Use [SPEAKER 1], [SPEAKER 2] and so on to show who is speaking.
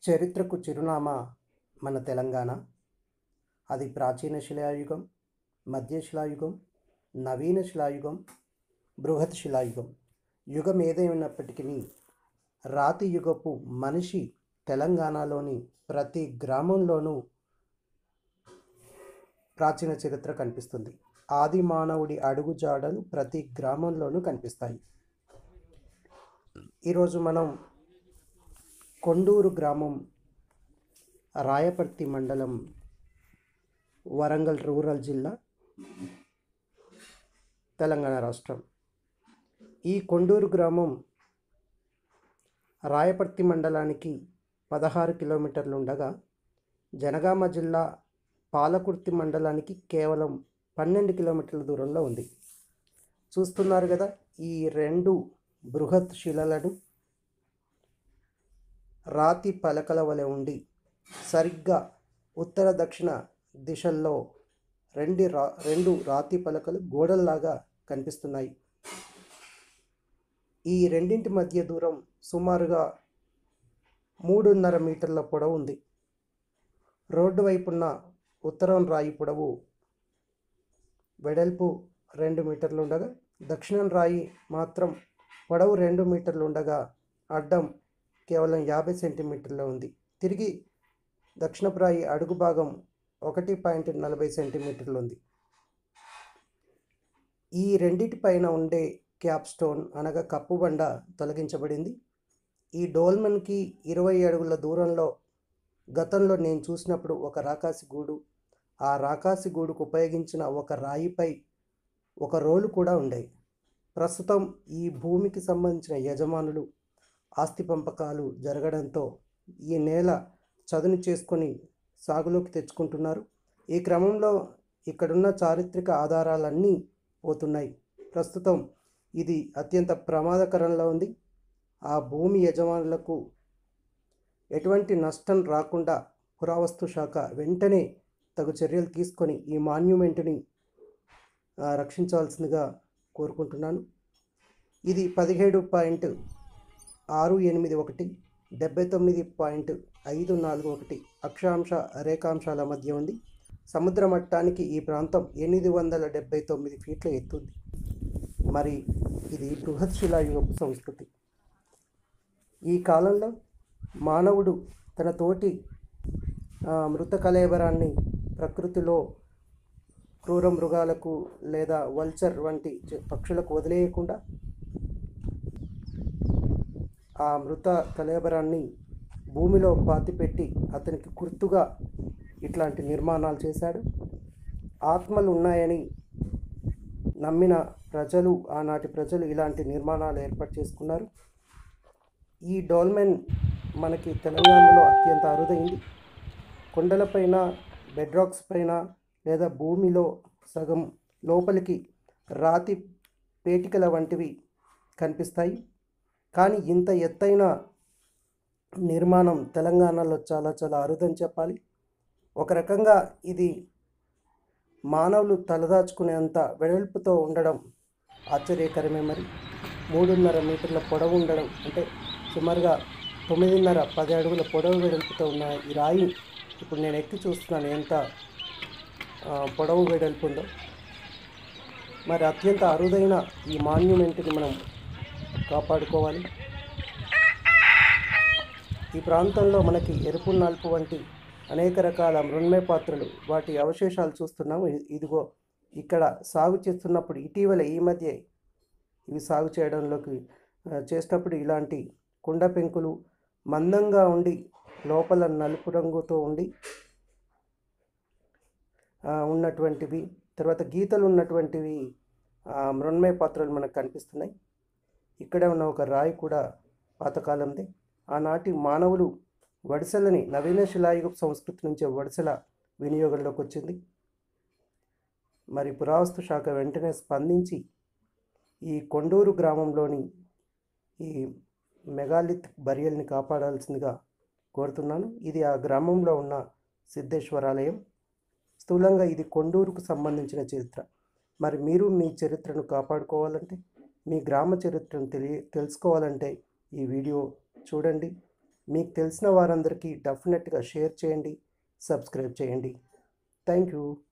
[SPEAKER 1] చరిత్రకు చిరునామా మన తెలంగాణ అది ప్రాచీన శిలాయుగం మధ్య శిలాయుగం నవీన శిలాయుగం బృహత్ శిలాయుగం యుగం ఏదైనప్పటికీ రాతి యుగపు మనిషి తెలంగాణలోని ప్రతి గ్రామంలోనూ ప్రాచీన చరిత్ర కనిపిస్తుంది ఆది మానవుడి అడుగుజాడలు ప్రతి గ్రామంలోనూ కనిపిస్తాయి ఈరోజు మనం కొండూరు గ్రామం రాయపర్తి మండలం వరంగల్ రూరల్ జిల్లా తెలంగాణ రాష్ట్రం ఈ కొండూరు గ్రామం రాయపర్తి మండలానికి పదహారు కిలోమీటర్లు ఉండగా జనగామ జిల్లా పాలకుర్తి మండలానికి కేవలం పన్నెండు కిలోమీటర్ల దూరంలో ఉంది చూస్తున్నారు కదా ఈ రెండు బృహత్ శిలలను రాతి పలకల వలె ఉండి సరిగ్గా ఉత్తర దక్షిణ దిశల్లో రెండు రా రెండు రాతి పలకలు గోడల్లాగా కనిపిస్తున్నాయి ఈ రెండింటి మధ్య దూరం సుమారుగా మూడున్నర మీటర్ల పొడవు ఉంది రోడ్డు వైపున్న ఉత్తరం రాయి పొడవు వెడల్పు రెండు మీటర్లు ఉండగా దక్షిణం రాయి మాత్రం పొడవు రెండు మీటర్లు ఉండగా అడ్డం కేవలం యాభై సెంటీమీటర్ల ఉంది తిరిగి దక్షిణపు రాయి అడుగు భాగం ఒకటి పాయింట్ నలభై సెంటీమీటర్లు ఉంది ఈ రెండిటి పైన ఉండే క్యాప్ స్టోన్ అనగా కప్పుబండ తొలగించబడింది ఈ డోల్మన్కి ఇరవై అడుగుల దూరంలో గతంలో నేను చూసినప్పుడు ఒక రాకాసి గూడు ఆ రాకాసి గూడుకు ఉపయోగించిన ఒక రాయిపై ఒక రోలు కూడా ఉండేవి ప్రస్తుతం ఈ భూమికి సంబంధించిన యజమానులు ఆస్తి పంపకాలు జరగడంతో ఈ నేల చదును చేసుకొని సాగులోకి తెచ్చుకుంటున్నారు ఈ క్రమంలో ఇక్కడున్న చారిత్రక ఆధారాలన్నీ పోతున్నాయి ప్రస్తుతం ఇది అత్యంత ప్రమాదకరంలో ఉంది ఆ భూమి యజమానులకు ఎటువంటి నష్టం రాకుండా పురావస్తు శాఖ వెంటనే తగు చర్యలు తీసుకొని ఈ మాన్యుమెంట్ని ఆ, రక్షించవలసిందిగా కోరుకుంటున్నాను ఇది పదిహేడు పాయింట్ ఆరు ఎనిమిది ఒకటి డెబ్బై తొమ్మిది పాయింట్ ఐదు నాలుగు ఒకటి అక్షాంశ రేఖాంశాల మధ్య ఉంది సముద్ర మట్టానికి ఈ ప్రాంతం ఎనిమిది వందల డెబ్బై తొమ్మిది ఫీట్ల ఎత్తుంది మరి ఇది బృహత్ శిలాయుగపు సంస్కృతి ఈ కాలంలో మానవుడు తన తోటి ఆ, మృత కలేబరాన్ని ప్రకృతిలో క్రూర మృగాలకు లేదా వల్చర్ వంటి జ- పక్షులకు వదిలేయకుండా ఆ మృత కలేబరాన్ని భూమిలో పాతిపెట్టి అతనికి గుర్తుగా ఇట్లాంటి నిర్మాణాలు చేశాడు ఆత్మలు ఉన్నాయని నమ్మిన ప్రజలు ఆనాటి ప్రజలు ఇలాంటి నిర్మాణాలు ఏర్పాటు చేసుకున్నారు ఈ డోల్మెన్ మనకి తెలంగాణలో అత్యంత అరుదైంది కొండలపైన బెడ్రాక్స్ పైన లేదా భూమిలో సగం లోపలికి రాతి పేటికల వంటివి కనిపిస్తాయి కానీ ఇంత ఎత్తైన నిర్మాణం తెలంగాణలో చాలా చాలా అరుదని చెప్పాలి ఒక రకంగా ఇది మానవులు తలదాచుకునేంత వెడల్పుతో ఉండడం ఆశ్చర్యకరమే మరి మూడున్నర మీటర్ల పొడవు ఉండడం అంటే సుమారుగా తొమ్మిదిన్నర పది అడుగుల పొడవు వెడల్పుతో ఉన్న ఈ రాయి ఇప్పుడు నేను ఎక్కి చూస్తున్నాను ఎంత ఆ, పొడవు వెడల్పు ఉందో మరి అత్యంత అరుదైన ఈ మాన్యుమెంట్ని మనం కాపాడుకోవాలి ఈ ప్రాంతంలో మనకి ఎరుపు నలుపు వంటి అనేక రకాల మృణ్మయ పాత్రలు వాటి అవశేషాలు చూస్తున్నాము ఇ- ఇదిగో ఇక్కడ సాగు చేస్తున్నప్పుడు ఇటీవల ఈ మధ్య ఇవి సాగు చేయడంలోకి ఆ, చేసినప్పుడు ఇలాంటి కుండ పెంకులు మందంగా ఉండి లోపల నలుపు రంగుతో ఉండి ఆ, ఉన్నటువంటివి తర్వాత గీతలు ఉన్నటువంటివి ఆ, మృణ్మయ పాత్రలు మనకు కనిపిస్తున్నాయి ఇక్కడ ఉన్న ఒక రాయి కూడా పాతకాలందే ఆనాటి మానవులు వడిసెలని నవీన శిలాయుగ సంస్కృతి నుంచి వడిసెల వినియోగంలోకి వచ్చింది మరి పురావస్తు శాఖ వెంటనే స్పందించి ఈ కొండూరు గ్రామంలోని ఈ మెగాలిత్ బరియల్ని కాపాడాల్సిందిగా కోరుతున్నాను ఇది ఆ గ్రామంలో ఉన్న సిద్ధేశ్వరాలయం స్థూలంగా ఇది కొండూరుకు సంబంధించిన చరిత్ర మరి మీరు మీ చరిత్రను కాపాడుకోవాలంటే మీ గ్రామ చరిత్రను తెలియ తెలుసుకోవాలంటే ఈ వీడియో చూడండి మీకు తెలిసిన వారందరికీ డెఫినెట్గా షేర్ చేయండి సబ్స్క్రైబ్ చేయండి థ్యాంక్ యూ